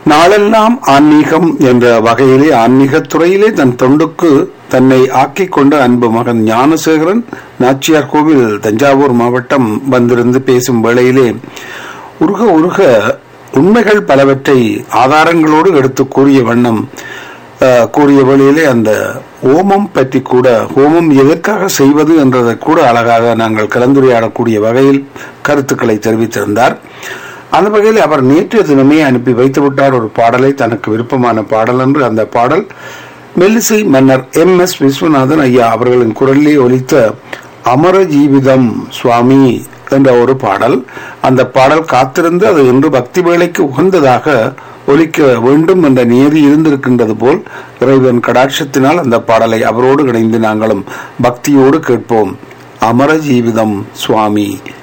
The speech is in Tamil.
நாளெல்லாம் ஆன்மீகம் என்ற வகையிலே ஆன்மீகத் துறையிலே தன் தொண்டுக்கு தன்னை ஆக்கிக் கொண்ட அன்பு மகன் ஞானசேகரன் நாச்சியார் கோவில் தஞ்சாவூர் மாவட்டம் வந்திருந்து பேசும் வேளையிலே உருக உருக உண்மைகள் பலவற்றை ஆதாரங்களோடு எடுத்து கூறிய வண்ணம் அஹ், கூறிய வழியிலே அந்த ஓமம் பற்றி கூட ஹோமம் எதற்காக செய்வது என்றதை கூட அழகாக நாங்கள் கலந்துரையாடக்கூடிய வகையில் கருத்துக்களை தெரிவித்திருந்தார் அந்த வகையில் அவர் நேற்றைய தினமே அனுப்பி வைத்து விட்டார் ஒரு பாடலை தனக்கு விருப்பமான பாடல் என்று அந்த பாடல் மெல்லிசை மன்னர் எம் எஸ் விஸ்வநாதன் ஐயா அவர்களின் குரலிலே ஒலித்த அமர ஜீவிதம் சுவாமி என்ற ஒரு பாடல் அந்த பாடல் காத்திருந்து அது இன்று பக்தி வேலைக்கு உகந்ததாக ஒலிக்க வேண்டும் என்ற நியதி இருந்திருக்கின்றது போல் இறைவன் கடாட்சத்தினால் அந்த பாடலை அவரோடு இணைந்து நாங்களும் பக்தியோடு கேட்போம் அமர ஜீவிதம் சுவாமி